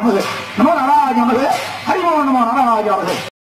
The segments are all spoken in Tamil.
நமது நமோ நாராஜ நமது ஹரிமோ நமோ நாராஜ நமது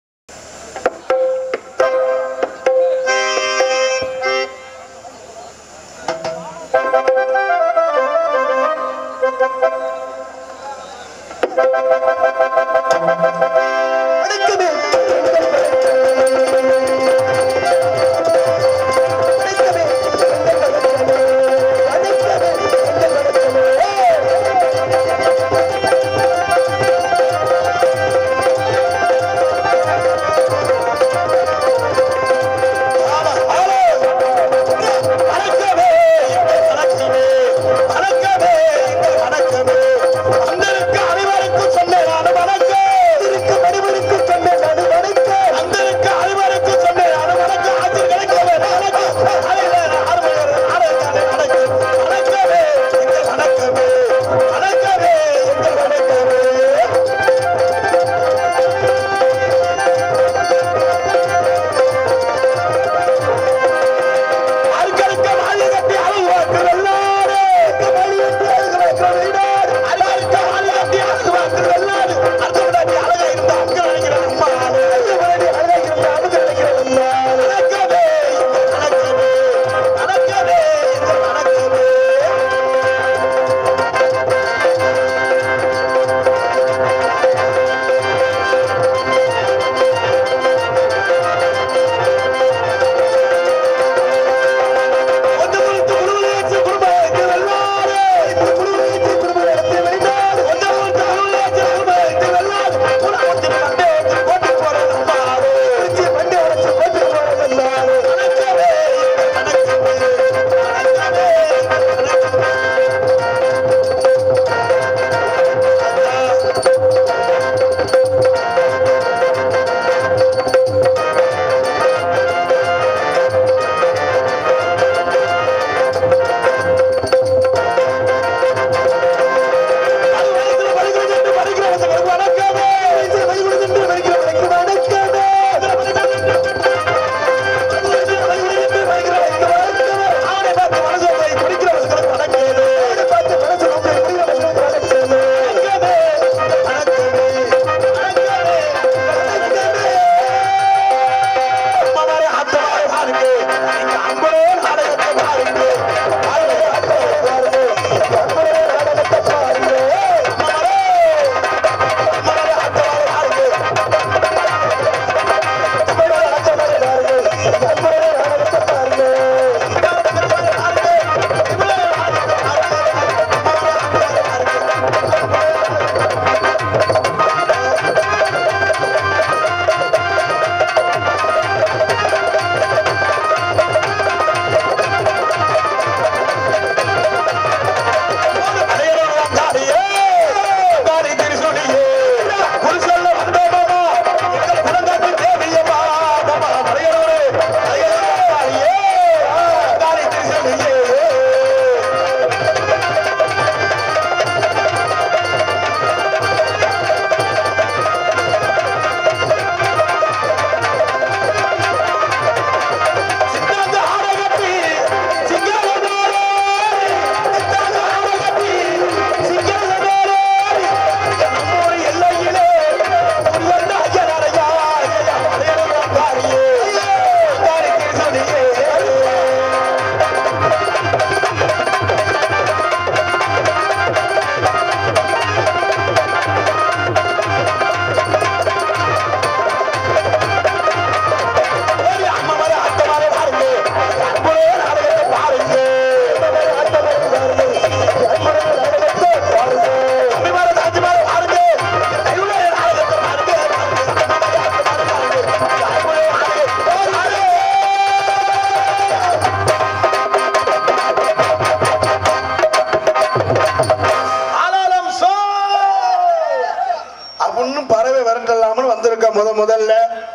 இன்னும் பறவை விரண்டலாமல் வந்திருக்க முத முதல்ல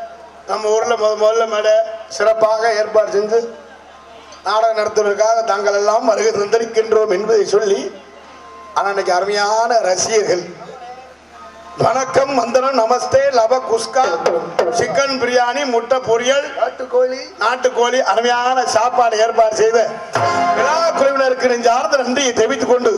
நம்ம ஊர்ல முத முதல்ல மேடை சிறப்பாக ஏற்பாடு செஞ்சு நாடகம் நடத்துவதற்காக தாங்கள் எல்லாம் வருகை தந்திருக்கின்றோம் என்பதை சொல்லி ஆனால் இன்னைக்கு அருமையான ரசிகர்கள் வணக்கம் வந்தனம் நமஸ்தே லவ குஸ்கா சிக்கன் பிரியாணி முட்டை பொரியல் நாட்டுக்கோழி நாட்டுக்கோழி அருமையான சாப்பாடு ஏற்பாடு செய்த விழா குழுவினருக்கு நெஞ்சார்ந்த நன்றியை தெரிவித்துக் கொண்டு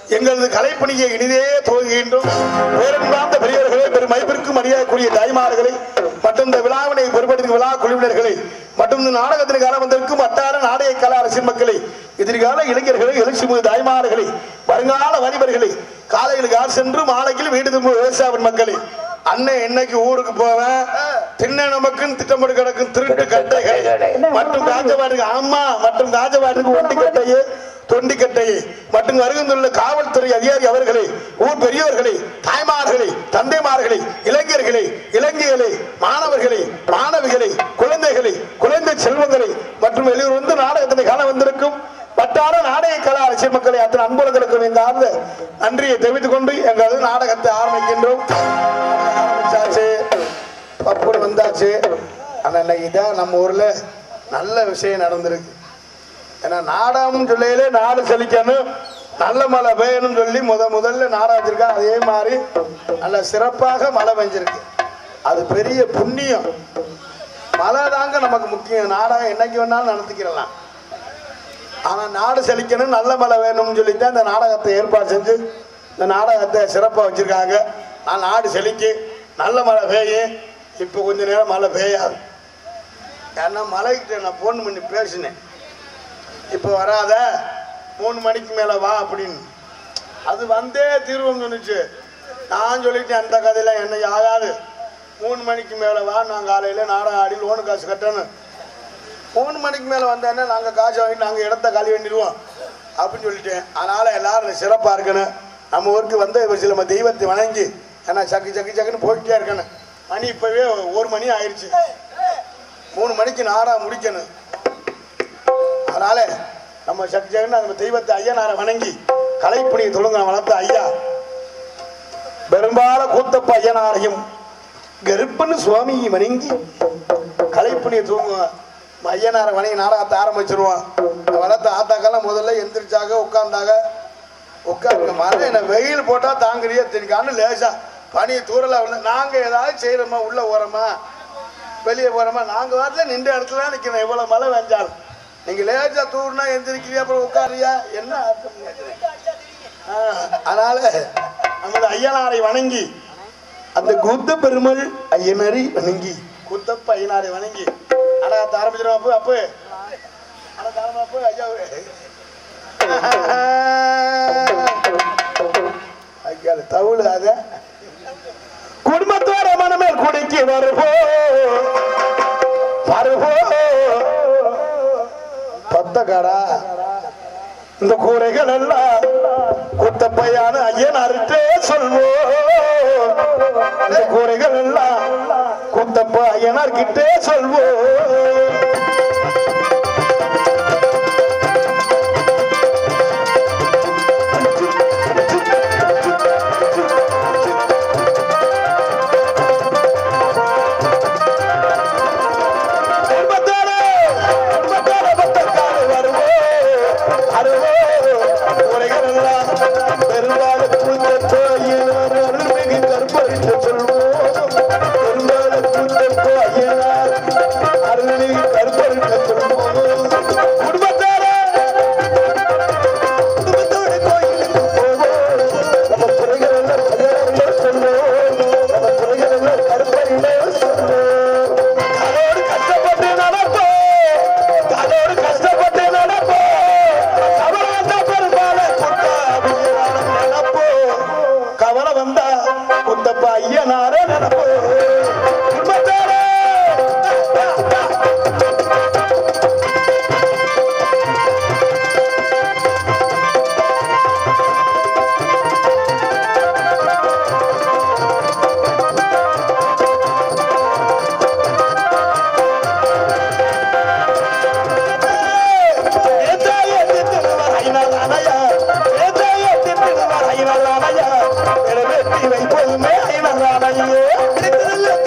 எங்களது கலைப்பணியை இனிதே துவங்குகின்றோம் பேரன்பார்ந்த பெரியவர்களை பெரும் மதிப்பிற்கும் மரியாதைக்குரிய தாய்மார்களை மற்றும் இந்த விழாவினை பொறுப்படுத்தும் விழா குழுவினர்களை மற்றும் இந்த நாடகத்தின் காலம் வந்திருக்கும் வட்டார நாடக கலா அரசின் மக்களை எதிர்கால இளைஞர்களை எழுச்சி முது தாய்மார்களை வருங்கால வாலிபர்களை காலையில் கார் சென்று மாலையில் வீடு திரும்பும் விவசாய மக்களை அண்ணன் என்னைக்கு ஊருக்கு போவேன் திண்ணை நமக்குன்னு திட்டமிட்டு கிடக்கும் திருட்டு கட்டைகளை மற்றும் காஞ்சவாட்டுக்கு ஆமா மற்றும் காஞ்சவாட்டுக்கு ஒண்டி கட்டையே தொண்டிக்கட்டையை மற்றும் வருகின்றுள்ள காவல்துறை அதிகாரி அவர்களை ஊர் பெரியவர்களை தாய்மார்களை தந்தைமார்களை இளைஞர்களை இளைஞர்களை மாணவர்களை மாணவிகளை குழந்தைகளை குழந்தை செல்வங்களை மற்றும் வெளியூர் வந்து நாடகத்தினை காண வந்திருக்கும் வட்டார நாடக கலா அரசியல் மக்களை அத்தனை அன்புகளுக்கும் எங்க ஆர்ந்த நன்றியை தெரிவித்துக் கொண்டு எங்களது நாடகத்தை ஆரம்பிக்கின்றோம் ஆரம்பிச்சாச்சு பப்புடு வந்தாச்சு ஆனா இன்னைக்கு தான் நம்ம ஊர்ல நல்ல விஷயம் நடந்திருக்கு ஏன்னா நாடகம் சொல்லையிலே நாடு செழிக்கணும் நல்ல மழை பெய்யணும்னு சொல்லி முத முதல்ல நாடகம் வச்சிருக்கா அதே மாதிரி நல்ல சிறப்பாக மழை பெஞ்சிருக்கு அது பெரிய புண்ணியம் மழை தாங்க நமக்கு முக்கியம் நாடகம் என்னைக்கு வேணாலும் நடத்திக்கிறலாம் ஆனா நாடு செழிக்கணும் நல்ல மழை வேணும்னு சொல்லி தான் இந்த நாடகத்தை ஏற்பாடு செஞ்சு இந்த நாடகத்தை சிறப்பாக வச்சிருக்காங்க நான் நாடு செழிக்கு நல்ல மழை பெய்யும் இப்போ கொஞ்ச நேரம் மழை பெய்யாது ஏன்னா மழைக்கிட்ட நான் ஃபோன் பண்ணி பேசினேன் இப்போ வராத மூணு மணிக்கு மேலே வா அப்படின்னு அது வந்தே தீர்வம் சொன்னுச்சு நான் சொல்லிட்டேன் அந்த கதையெல்லாம் என்ன ஆகாது மூணு மணிக்கு மேலே வா நான் காலையில் நாடகம் ஆடி லோனு காசு கட்டணும் மூணு மணிக்கு மேலே வந்தேன்னா நாங்கள் காசு வாங்கிட்டு நாங்கள் இடத்த காலி பண்ணிடுவோம் அப்படின்னு சொல்லிட்டேன் அதனால் எல்லாரும் சிறப்பாக இருக்கணும் நம்ம ஊருக்கு வந்த ஒரு சில நம்ம தெய்வத்தை வணங்கி ஏன்னா சக்கு சக்கு சக்குன்னு போயிட்டே இருக்கணும் மணி இப்போவே ஒரு மணி ஆயிடுச்சு மூணு மணிக்கு நாடகம் முடிக்கணும் அதனால நம்ம சக்தி ஜெகன் நம்ம தெய்வத்தை ஐயனாரை வணங்கி கலைப்பணியை தொழுங்க வளர்த்த ஐயா பெரும்பால கூத்தப்ப ஐயனாரையும் கருப்பன்னு சுவாமியை வணங்கி கலைப்பணியை தூங்குங்க நம்ம ஐயனாரை வணங்கி நாடகத்தை ஆரம்பிச்சிருவோம் வளர்த்த ஆத்தாக்கெல்லாம் முதல்ல எந்திரிச்சாக உட்கார்ந்தாக உட்காருங்க மழை என்ன வெயில் போட்டா தாங்குறியா தெரியும் லேசா பனி தூரலா விழுந்து நாங்க ஏதாவது செய்யறோமா உள்ள ஓரமா வெளியே போறோமா நாங்க வாரத்துல நின்ற இடத்துல தான் நிக்கிறோம் எவ்வளவு மழை வெஞ்சாலும் நீங்க லேசா தூர்னா எந்திரிக்கிறியா அப்புறம் உட்காரியா என்ன அர்த்தம் கேட்கிறேன் ஆ, அதனால நமது ஐயனாரை வணங்கி அந்த குத்த பெருமல் ஐயனாரை வணங்கி குத்தப்ப ஐயனாரை வணங்கி ஆனா ஆரம்பிச்சிடும் அப்போ அப்போ ஆனா தாரமா அப்போ ஐயா ஐயா தவுள் அத குடும்பத்தோட மனமேல் குடிக்கு வருவோ வருவோ பத்த கடா இந்த கூரைகள் எல்லாம் குத்தப்பையான ஐயனார்கிட்டே சொல்வோம் இந்த கூரைகள் எல்லாம் குத்தப்ப ஐயனார்கிட்டே சொல்வோம் குடும்பத்தோட குடும்பத்தோட பத்தக்காடு வருவோம் வருவோம் கூரைகள் எல்லாம் பெரும்பாலும் குத்தப்ப ஐயனார் அருள்மிகு கற்பழித்து சொல்வோம் பெரும்பாலும் குத்தப்ப ஐயனார் அருள்மிகு கற்பழித்து சொல்வோம் குடும்பத்தோட குடும்பத்தோட கோயிலுக்கு போவோம் நம்ம குறைகள் எல்லாம் கல்யாணங்களே சொல்லுவோம் நம்ம குறைகள் எல்லாம் கற்பழிலே சொல்லுவோம் அதோடு கஷ்டப்பட்டு நடப்போம் அதோடு கஷ்டப்பட்டு நடப்போம் கவலை பெருமாளை குத்தாபியான நடப்போம் கவலை வந்தா குத்தப்ப ஐயனார நடப்போம் குடும்பத்தோட வைப்போதுமே ஐநல்லானையே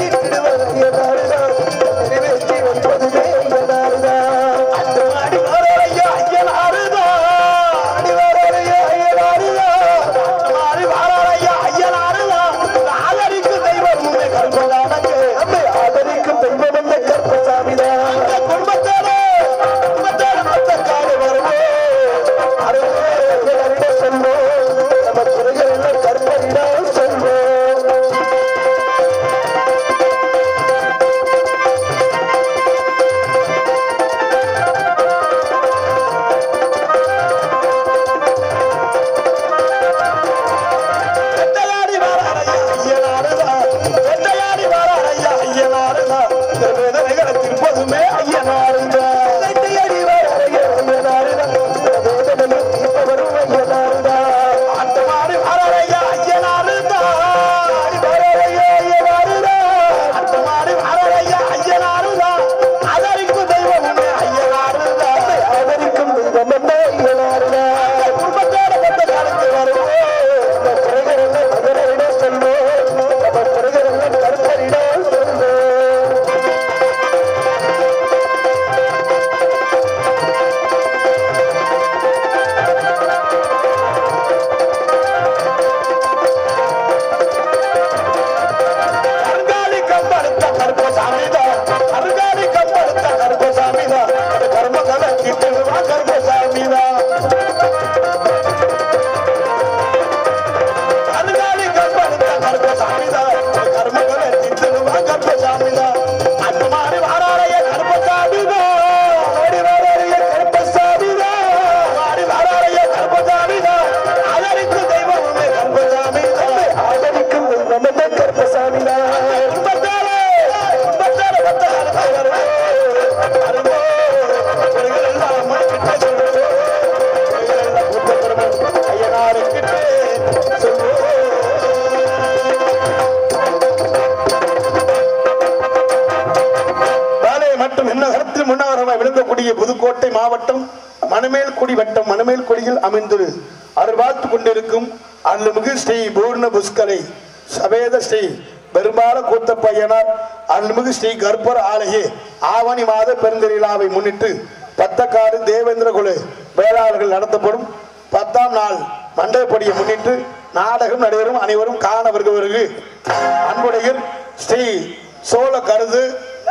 புதுக்கோட்டை மாவட்டம் மணமேல்குடி வட்டம் மணமேல்குடியில் அமைந்து அருள்வாழ்த்து கொண்டிருக்கும் அருள்மிகு ஸ்ரீ பூர்ண புஷ்கரை சவேத ஸ்ரீ பெரும்பால கூத்தப்பையனார் அருள்மிகு ஸ்ரீ கர்ப்பர் ஆலய ஆவணி மாத பெருந்திருவிழாவை முன்னிட்டு பத்தக்காடு தேவேந்திர குல வேளாளர்கள் நடத்தப்படும் பத்தாம் நாள் மண்டபப்படியை முன்னிட்டு நாடகம் நடைபெறும் அனைவரும் காண வருகிறவர்கள் அன்புடைய ஸ்ரீ சோழ கருது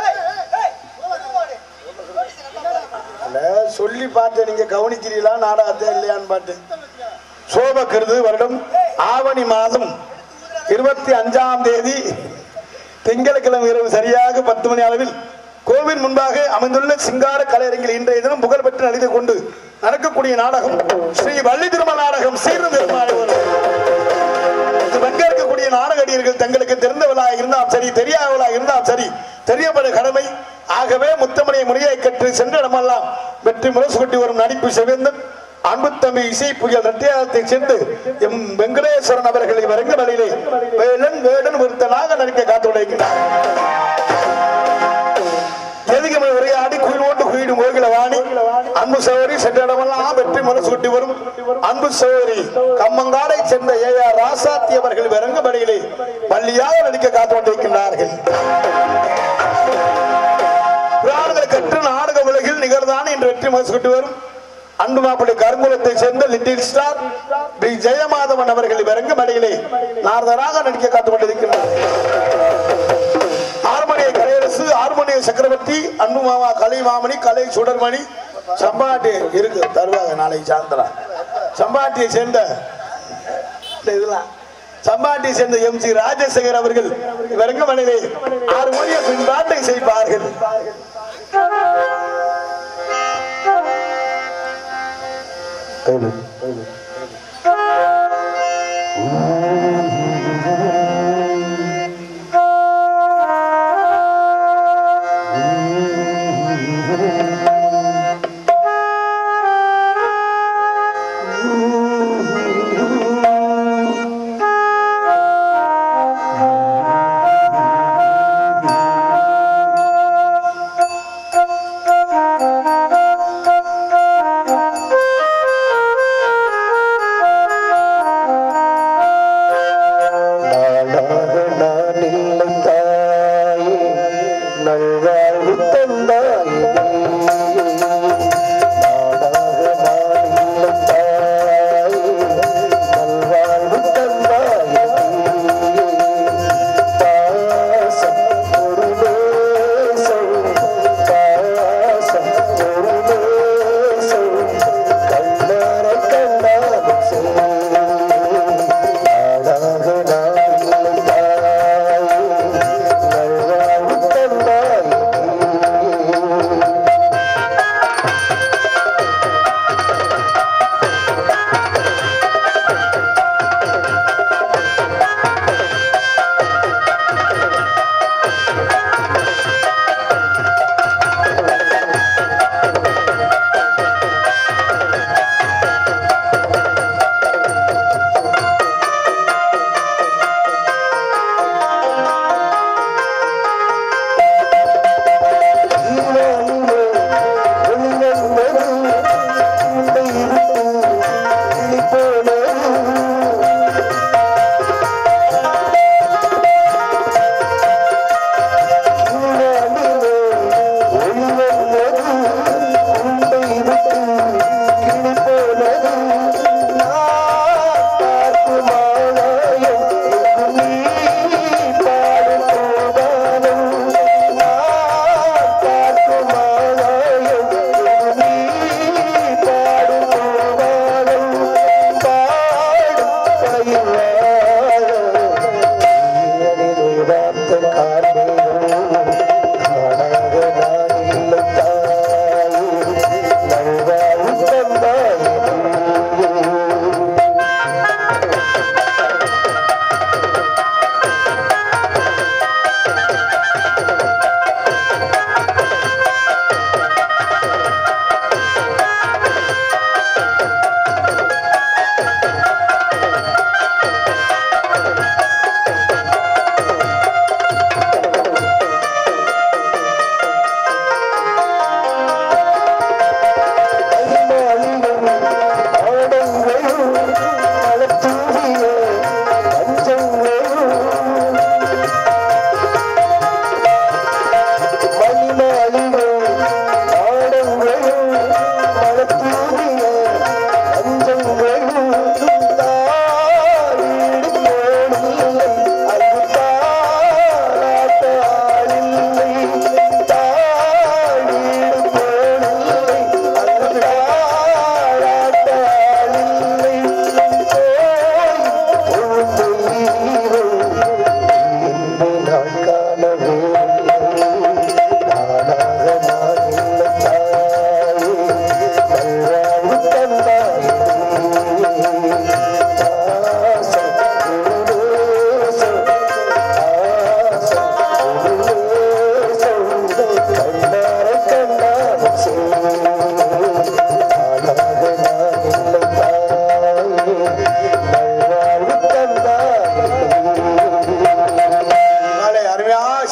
அல்ல, சொல்லி பார்த்து நீங்க கவனிக்கிறீங்களா நாடகத்தை இல்லையான்னு பார்த்து சோபக்கிருது வருடம் ஆவணி மாதம் இருபத்தி அஞ்சாம் தேதி திங்கட்கிழமை இரவு சரியாக பத்து மணி அளவில் கோவில் முன்பாக அமைந்துள்ள சிங்கார கலையரங்கில் இன்றைய தினம் புகழ்பெற்று நடித்து கொண்டு நடக்கக்கூடிய நாடகம் ஸ்ரீ வள்ளி திரும நாடகம் சீர்ந்து இது பங்கேற்கக்கூடிய நாடகடியர்கள் தங்களுக்கு தெரிந்தவளாக இருந்தாலும் சரி தெரியாதவளாக இருந்தாலும் சரி தெரியப்பட கடமை ஆகவே முத்தமணியை முறையை கற்று சென்ற இடமெல்லாம் வெற்றி முரசு கொட்டி வரும் நடிப்பு செவேந்தன் அன்பு தம்பி இசை புயல் ரத்தியாரத்தை சேர்ந்து எம் வெங்கடேஸ்வரன் அவர்களை வரங்க வழியிலே வேலன் வேடன் ஒருத்தனாக நடிக்க காத்துடைக்கிறார் எதுக்குமே உரையாடி குயிலோட்டு குயிடும் கோகில வாணி அன்பு சகோதரி சென்ற இடமெல்லாம் வெற்றி முரசு கொட்டி வரும் அன்பு சகோதரி கம்மங்காடை சேர்ந்த ஏ ஆர் ராசாத்தி அவர்கள் விரங்க வழியிலே பள்ளியாக நடிக்க காத்து கொண்டிருக்கின்றார்கள் புராணங்களை கற்று நாடக உலகில் நிகழ்தான் இன்று வெற்றி முரசு கொட்டி வரும் அன்பு மாப்பிள்ளை கருங்குலத்தை சேர்ந்த லிட்டில் ஸ்டார் பி ஜெயமாதவன் அவர்கள் விரங்க மடையிலே நாரதராக நடிக்க காத்து கொண்டிருக்கின்றார் ஹார்மோனிய கலையரசு ஹார்மோனிய சக்கரவர்த்தி அன்பு மாமா கலை மாமணி கலை சுடர்மணி சம்பாட்டி இருக்கு தருவாங்க நாளைக்கு சாயந்தரம் சம்பாட்டியை சேர்ந்த இந்த இதெல்லாம் சம்பாட்டியை சேர்ந்த எம் சி ராஜசேகர் அவர்கள் விரங்க மனைவி ஆறு மணியை பின்பாட்டை செய்வார்கள் Thank you.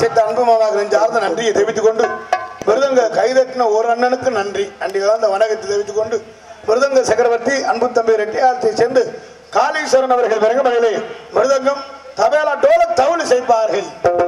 அசைத்த அன்பு மாமாக நெஞ்சார்ந்த நன்றியை தெரிவித்துக் கொண்டு மிருதங்க கைதட்டின ஒரு அண்ணனுக்கு நன்றி நன்றி கலந்த வணக்கத்தை தெரிவித்துக் கொண்டு மிருதங்க சக்கரவர்த்தி அன்பு தம்பி ரெட்டியாரத்தை சேர்ந்து காளீஸ்வரன் அவர்கள் விரங்கமலையிலே மிருதங்கம் தபேலா டோல தவுள் செய்ப்பார்கள்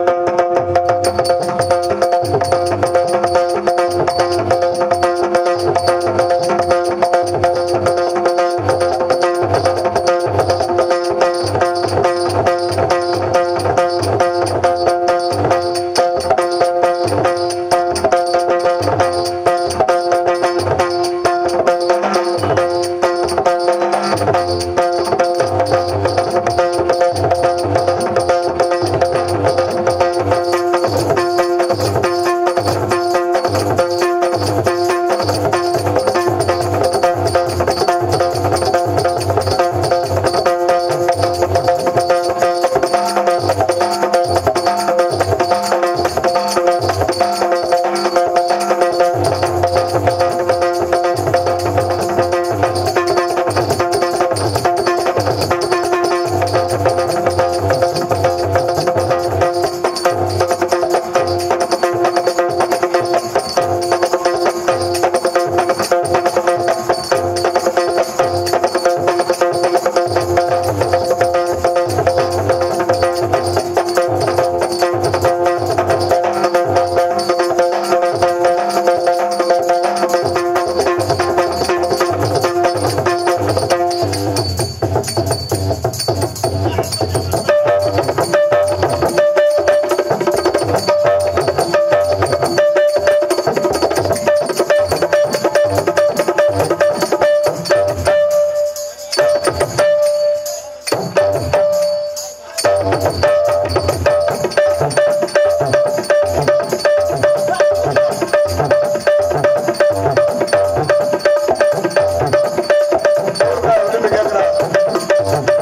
விரும்பி கேட்கிறார்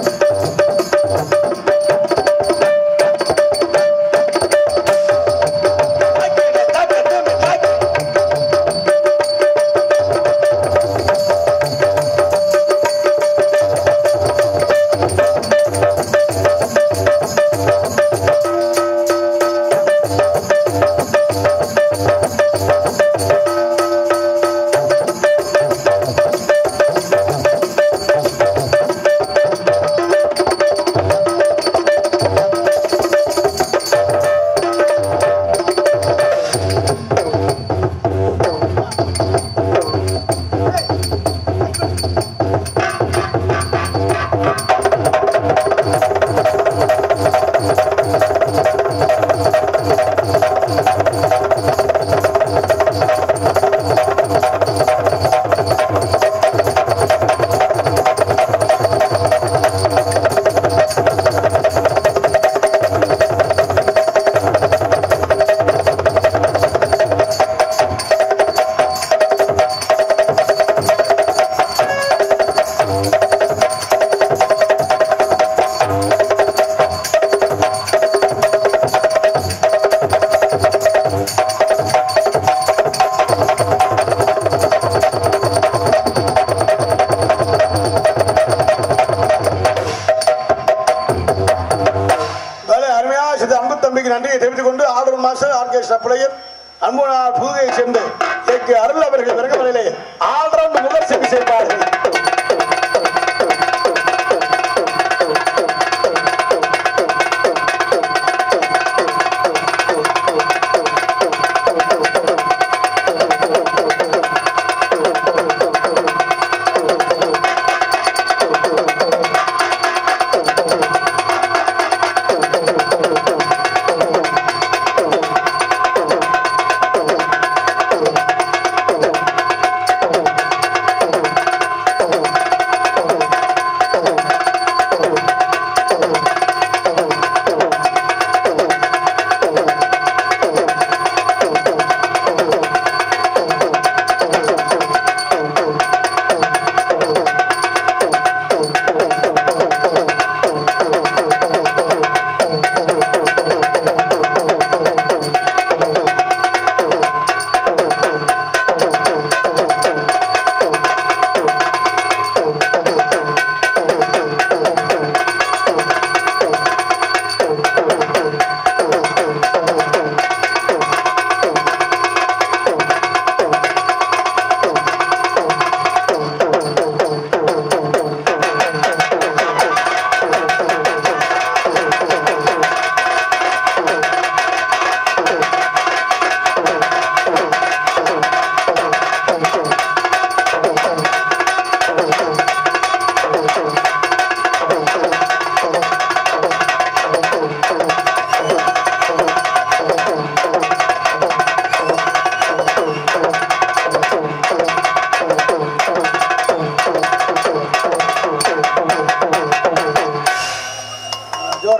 வேலை அருமையா சித்த அன்பு தம்பிக்கு நன்றியை தெரிவித்துக் கொண்டு ஆர்டர் மாஸ்டர் ஆர்கெஸ்ட்ரா பிளேயர் அன்பு நாள் புதுகையை சேர்ந்து ஏக்கு அருள் அவர்கள் விறகுமலையிலே ஆல்ரவுண்ட் முதல் செவி செய்வார்கள்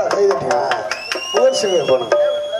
போடா கை தட்டியா புகழ் சிங்க போனோம்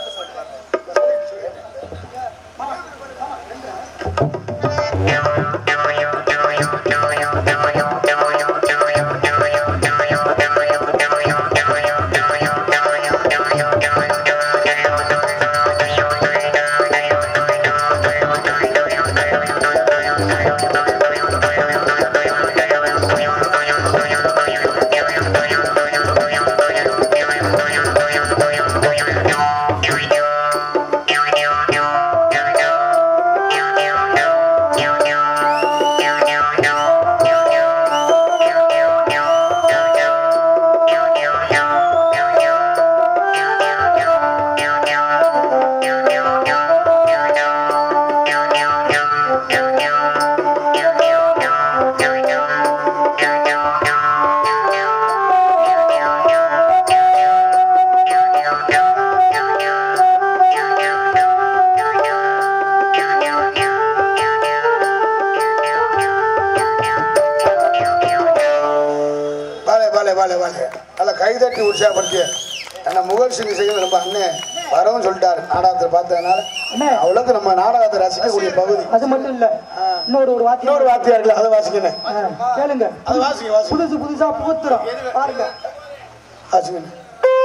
வாலே வாலே வாலே வாலே நல்லா கை தட்டி உற்சாகப்படுத்திய ஏன்னா முகல் சிங் செய்வது ரொம்ப அண்ணன் வரவும் சொல்லிட்டாரு நாடகத்தை பார்த்ததுனால அண்ணே. அவ்வளவுக்கு நம்ம நாடகத்தை ரசிக்கக்கூடிய பகுதி அது மட்டும் இல்ல இன்னொரு ஒரு வார்த்தை இன்னொரு வார்த்தையா இருக்குல்ல அதை வாசிக்கணும் ஆ, கேளுங்க அது வாசிங்க வாசிங்க புதுசு புதுசா புகுத்துறோம் பாருங்க வாசிக்கணும்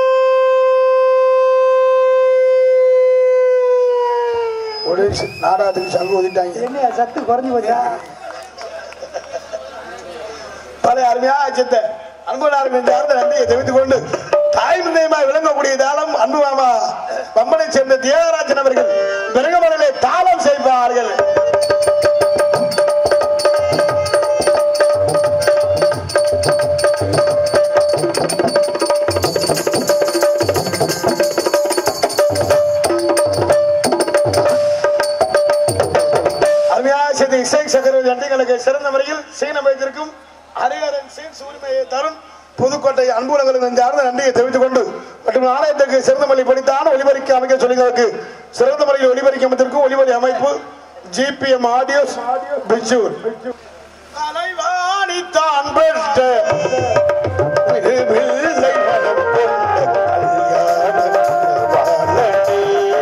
ஒரு சி- நாடகத்துக்கு சங்கு ஊதிட்டாங்க என்ன சத்து குறைஞ்சு போச்சா பல அருமையா அச்சத்தை அன்புனாருக்கு இந்த ஆர்ந்த நன்றியை தெரிவித்துக் கொண்டு தாய் நிர்ணயமாய் விளங்கக்கூடிய தாளம் அன்பு மாமா பம்பனை சேர்ந்த தியாகராஜன் அவர்கள் பிறகமலையிலே தாளம் செய்வார்கள் அருமையாக செய்த இசை சக்கரவர்த்தி நன்றிகளுக்கு சிறந்த முறையில் சீன வைத்திருக்கும் ஹரிஹரன் சீன் உரிமையை தரும் புதுக்கோட்டை அன்புலங்களுக்கு நெஞ்சார்ந்த நன்றியை தெரிவித்துக் கொண்டு மற்றும் ஆலயத்துக்கு சிறந்த மொழி படித்தான ஒலிபரிக்க அமைக்க சொல்லிகளுக்கு சிறந்த முறையில் ஒலிபரிக்க அமைத்திருக்கும் ஒலிபரி அமைப்பு ஜிபிஎம் ஆடியோஸ் பிச்சூர் தலைவாணித்தான் பெற்ற பிள்ளை மனம் கொண்ட கல்யாண வாழனே.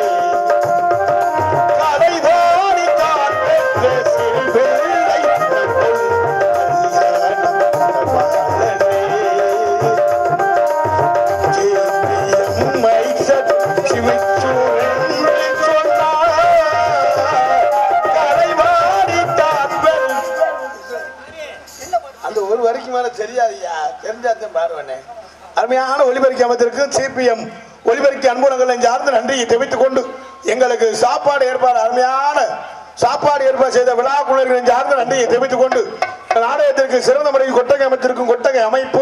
கலைவாணித்தான் பெற்ற சிறுபிள்ளை மனம் கொண்ட கல்யாண வாழனே. ஜெயப்பியம் மைசட் சிவச்சூரன் சொன்னார். கலைவாணித்தான் பெற்ற அந்த ஒரு வரைக்கும் மேல தெரியாதுயா தெரிஞ்சாத்தான் பாருவனே அருமையான ஒலிபரிக்க அமைத்திற்கு சிபிஎம் ஒலிபரிக்க அன்புலங்களை சார்ந்து நன்றியை தெரிவித்துக் கொண்டு எங்களுக்கு சாப்பாடு ஏற்பாடு அருமையான சாப்பாடு ஏற்பாடு செய்த விழா குழுவினை சார்ந்த நன்றியை தெரிவித்துக் கொண்டு நாடகத்திற்கு சிறந்த முறையில் கொட்டகை அமைத்திருக்கும் கொட்டகை அமைப்பு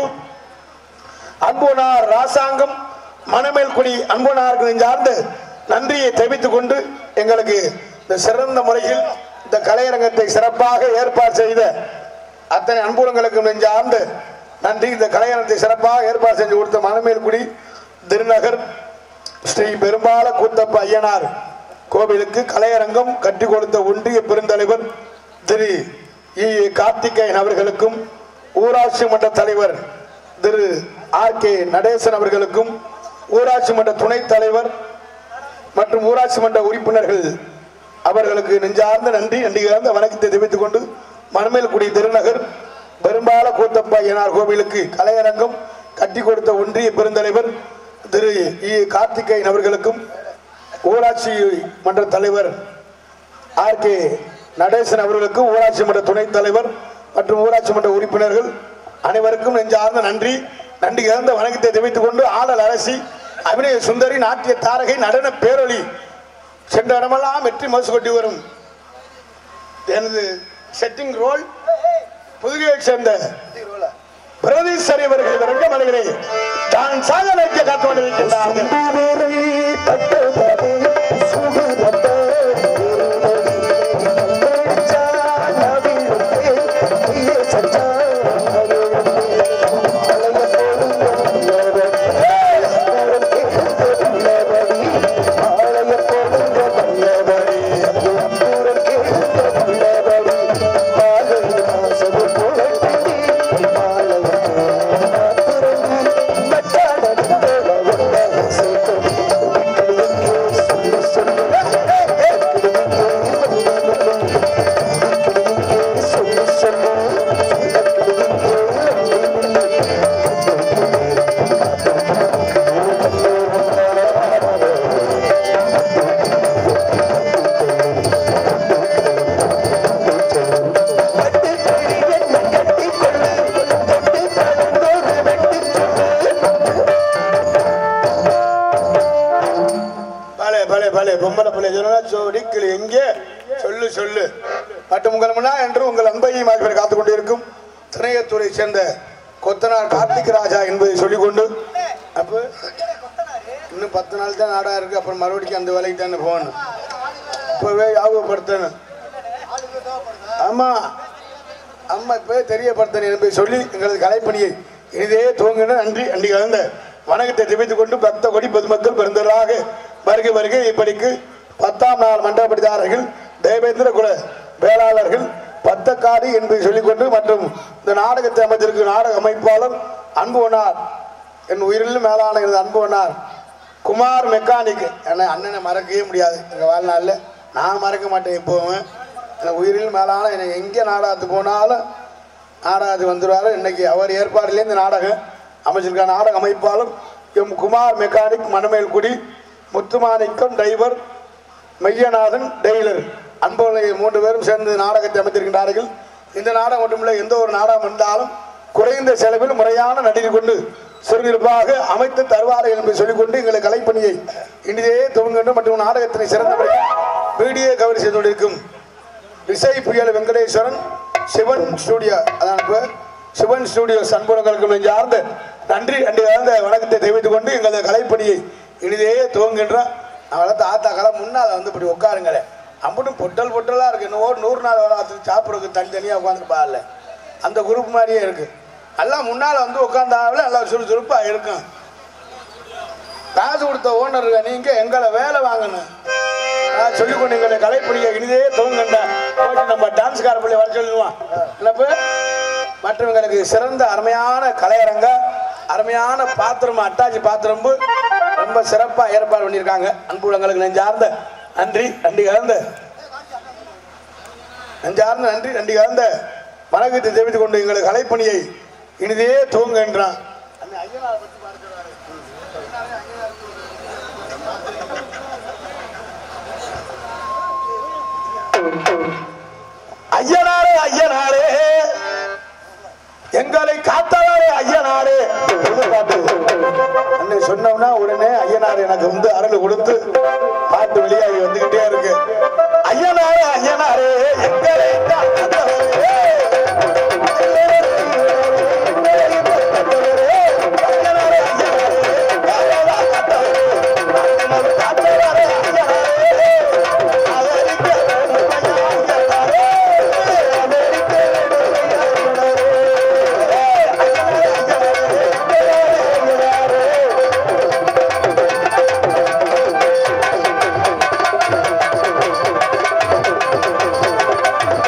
அன்புனார் ராசாங்கம் மணமேல்குடி அன்புனார்களின் சார்ந்து நன்றியை தெரிவித்துக் கொண்டு எங்களுக்கு இந்த சிறந்த முறையில் இந்த கலையரங்கத்தை சிறப்பாக ஏற்பாடு செய்த அத்தனை அன்புலங்களுக்கு நெஞ்சார்ந்து நன்றி இந்த கலையரங்கத்தை சிறப்பாக ஏற்பாடு செஞ்சு கொடுத்த மணமேல்குடி திருநகர் ஸ்ரீ பெரும்பால கூத்தப்ப ஐயனார் கோவிலுக்கு கலையரங்கம் கட்டி கொடுத்த ஒன்றிய பெருந்தலைவர் திரு இ கார்த்திகேயன் அவர்களுக்கும் ஊராட்சி மன்ற தலைவர் திரு ஆர் கே நடேசன் அவர்களுக்கும் ஊராட்சி மன்ற துணைத் தலைவர் மற்றும் ஊராட்சி மன்ற உறுப்பினர்கள் அவர்களுக்கு நெஞ்சார்ந்த நன்றி நன்றி கலந்த வணக்கத்தை தெரிவித்துக் கொண்டு மணமேல்குடி திருநகர் பெரும்பால கூத்தப்பா ஐயனார் கோவிலுக்கு கலையரங்கம் கட்டி கொடுத்த ஒன்றிய பெருந்தலைவர் திரு இ கார்த்திகேயன் அவர்களுக்கும் ஊராட்சி மன்ற தலைவர் ஆர் கே நடேசன் அவர்களுக்கும் ஊராட்சி மன்ற துணைத் தலைவர் மற்றும் ஊராட்சி மன்ற உறுப்பினர்கள் அனைவருக்கும் நெஞ்சார்ந்த நன்றி நன்றி இழந்த வணக்கத்தை தெரிவித்துக் கொண்டு ஆடல் அரசி அபிநய சுந்தரி நாட்டிய தாரகை நடன பேரொளி சென்ற இடமெல்லாம் வெற்றி மசு கொட்டி வரும் எனது செட்டிங் ரோல் புதுகையைச் சேர்ந்த பிரதீஸ்வரி அவர்கள் விரங்கமலைகளே தான் சாதனைக்கு காத்து கொண்டிருக்கின்றார்கள் மாலை பிள்ளை பொம்பளை பிள்ளை சொன்னா சொடிக்கல் எங்கே சொல்லு சொல்லு மற்றும் உங்கள் முன்னா என்று உங்கள் அன்பையும் ஆகியோர் காத்துக் கொண்டிருக்கும் திணையத்துறை சேர்ந்த கொத்தனார் கார்த்திக் ராஜா என்பதை சொல்லிக்கொண்டு அப்போ இன்னும் பத்து நாள் தான் நாடா இருக்கு அப்புறம் மறுபடியும் அந்த வேலைக்கு தானே போகணும் இப்போவே ஞாபகப்படுத்தணும் ஆமா அம்மா இப்போ தெரியப்படுத்தணும் என்பதை சொல்லி எங்களது கலைப்பணியை இனிதே துவங்கின நன்றி அன்றி கலந்த வணக்கத்தை தெரிவித்துக் கொண்டு பக்த கொடி பொதுமக்கள் பெருந்தலாக வருகை வருகை இப்படிக்கு பத்தாம் நாள் மண்டபடிதாரர்கள் தேவேந்திர குல வேளாளர்கள் பத்தக்காரி என்பதை சொல்லிக்கொண்டு மற்றும் இந்த நாடகத்தை அமைத்திருக்கும் நாடக அமைப்பாளர் அன்புவனார் என் உயிரிலும் மேலான எனது அன்புவனார் குமார் மெக்கானிக் என்ன அண்ணனை மறக்கவே முடியாது எங்கள் வாழ்நாளில் நான் மறக்க மாட்டேன் எப்போவும் எனக்கு உயிரில் மேலான என்னை எங்கே நாடகத்துக்கு போனாலும் நாடகத்துக்கு வந்துடுவார் இன்னைக்கு அவர் ஏற்பாடுலேயே இந்த நாடகம் அமைச்சிருக்க நாடக அமைப்பாளர் M Kumar mechanic Manamelkudi Muthumanickam driver Mayyanathan tailor அன்புகளை மூன்று பேரும் சேர்ந்து நாடகத்தை அமைத்திருக்கின்றார்கள் இந்த நாடகம் மட்டுமில்லை எந்த ஒரு நாடகம் வந்தாலும் குறைந்த செலவில் முறையான நடிகை கொண்டு சுறுவிறுப்பாக அமைத்து தருவார்கள் என்பதை சொல்லிக்கொண்டு எங்களை கலைப்பணியை இனிதே துவங்கவேண்டும் மற்றும் நாடகத்தினை சிறந்தபடி வீடியோ கவர் செய்து கொண்டிருக்கும் விசய் புயல் வெங்கடேஸ்வரன் சிவன் ஸ்டூடியோ அதான் இப்ப சிவன் ஸ்டூடியோஸ் அன்புறங்களுக்கு நெஞ்சார்ந்த நன்றி அன்றி கலந்த வணக்கத்தை தெரிவித்துக் கொண்டு எங்களது கலைப்பணியை இனிதே துவங்குகின்ற அவளை தாத்தா கால முன்னால் வந்து இப்படி உட்காருங்களேன் அம்பட்டும் பொட்டல் பொட்டலாக இருக்கு இன்னும் ஒரு நூறு நாள் வராது சாப்பிட்றதுக்கு தனித்தனியாக உட்காந்துருப்பாங்கல்ல அந்த குரூப் மாதிரியே இருக்கு எல்லாம் முன்னால் வந்து உட்காந்தாவில் நல்லா சுறுசுறுப்பாக இருக்கும் காசு கொடுத்த ஓனர் நீங்க எங்களை வேலை வாங்கணும் நான் சொல்லிக் கொண்டு எங்களை கலைப்பணியை இனிதே துவங்கண்ட போயிட்டு நம்ம டான்ஸ்கார பிள்ளை வர சொல்லுவான் என்னப்பு மற்றவங்களுக்கு சிறந்த அருமையான கலையரங்க அருமையான பாத்திரம் அட்டாச்சி பாத்திரம் ரொம்ப சிறப்பாக ஏற்பாடு பண்ணியிருக்காங்க அன்புள்ளங்களுக்கு நெஞ்சார்ந்த நன்றி நன்றி கலந்த நெஞ்சார்ந்த நன்றி நன்றி கலந்த வணக்கத்தை தெரிவித்துக் கொண்டு எங்களுக்கு கலைப்பணியை இனிதே துவங்குகின்றான் ஐயனாரே ஐயனாரே எங்களை காத்தவரே ஐயனாரே புது பாட்டு அன்னை சொன்னோம்னா உடனே ஐயனார் எனக்கு வந்து அருள் கொடுத்து பாட்டு வெளியாகி வந்துகிட்டே இருக்கு ஐயனாரே ஐயனாரே எங்களை காத்தவரே ஐயனாரே, ஐயனாரே, காத்தவரே, காத்தவரே, ஐயனாரே, அவருக்கு ஐயனாரே, ஐயனாரே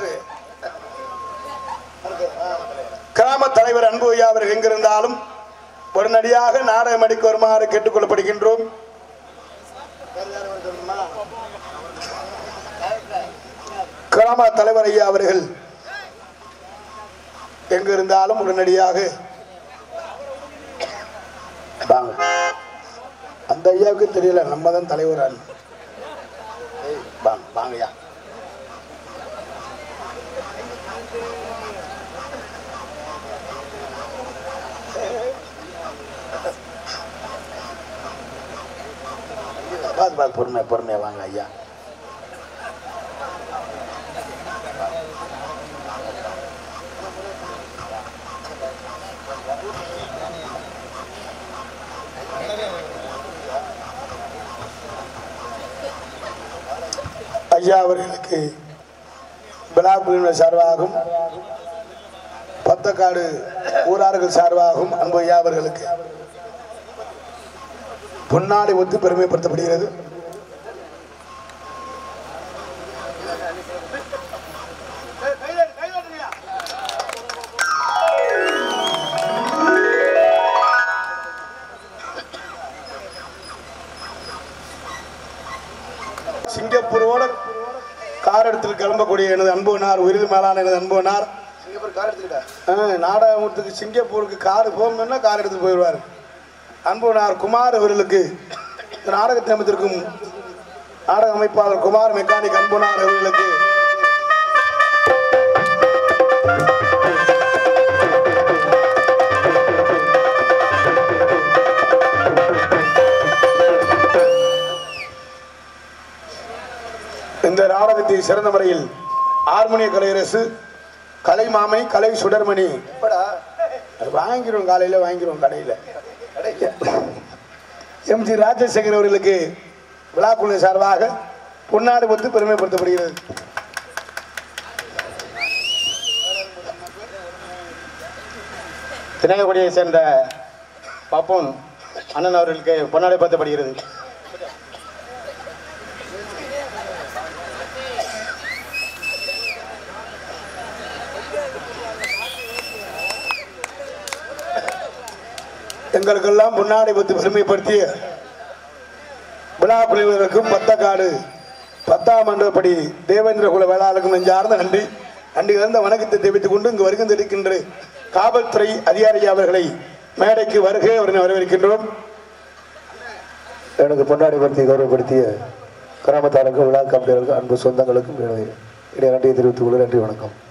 இரு. கிராம தலைவர் அன்பு ஐயா அவர்கள் எங்கிருந்தாலும் உடனடியாக நாடகம் அடிக்க வருமாறு கேட்டுக்கொள்ளப்படுகின்றோம் கிராம தலைவர் ஐயா அவர்கள் எங்க இருந்தாலும் உடனடியாக வாங்க அந்த ஐயாவுக்கு தெரியல நம்ம தான் தலைவரான் ஏய், வாங்க வாங்கய்யா பாத்து பாத்து பொறுமை பொறுமையா வாங்க ஐயா ஐயா அவர்களுக்கு விழாக்குழுவினர் சார்பாகவும் பத்தக்காடு ஊரார்கள் சார்பாகவும் அன்பு ஐயா அவர்களுக்கு பொன்னாடை ஒத்து பெருமைப்படுத்தப்படுகிறது சிங்கப்பூரோட கார் எடுத்துட்டு கிளம்பக்கூடிய எனது அன்புனார் உயிரிழ மேலான எனது அன்புனார் சிங்கப்பூர் கார் எடுத்துக்கிட்டா ஆ, நாடகத்துக்கு சிங்கப்பூருக்கு கார் போகணும்னா கார் எடுத்துட்டு போயிடுவார் அன்புனார் குமார் அவர்களுக்கு இந்த நாடகத்தை அமைத்திருக்கும் நாடக அமைப்பாளர் குமார் மெக்கானிக் அன்புனார் அவர்களுக்கு இந்த நாடகத்தை சிறந்த முறையில் ஹார்மோனிய கலையரசு கலைமாமணி கலை சுடர்மணி எப்படா அது வாங்கிடுவோம் காலையில வாங்கிடுவோம் கடையில எம்ஜி ராஜசேகர் அவர்களுக்கு விழாக்குழு சார்பாக பொன்னாடு ஒத்து பெருமைப்படுத்தப்படுகிறது தினகக்குடியை சேர்ந்த பப்பூன் அண்ணன் அவர்களுக்கு பொன்னாடை படுத்தப்படுகிறது எங்களுக்கெல்லாம் பொன்னாடை ஒத்து பெருமைப்படுத்திய விழாக்குழுவினருக்கும் பத்தக்காடு பத்தாம் மண்டபப்படி தேவேந்திர குல வேளாளருக்கும் நெஞ்சார்ந்த நன்றி நன்றி கலந்த வணக்கத்தை தெரிவித்துக் கொண்டு இங்கு வருகின்றிருக்கின்ற காவல்துறை அதிகாரி அவர்களை மேடைக்கு வருகை அவரை வரவேற்கின்றோம் எனக்கு பொன்னாடி படுத்தி கௌரவப்படுத்திய கிராமத்தாருக்கும் விழா கமிட்டியர்களுக்கும் அன்பு சொந்தங்களுக்கும் என்னுடைய நன்றியை தெரிவித்துக் கொள்ள நன்றி வணக்கம்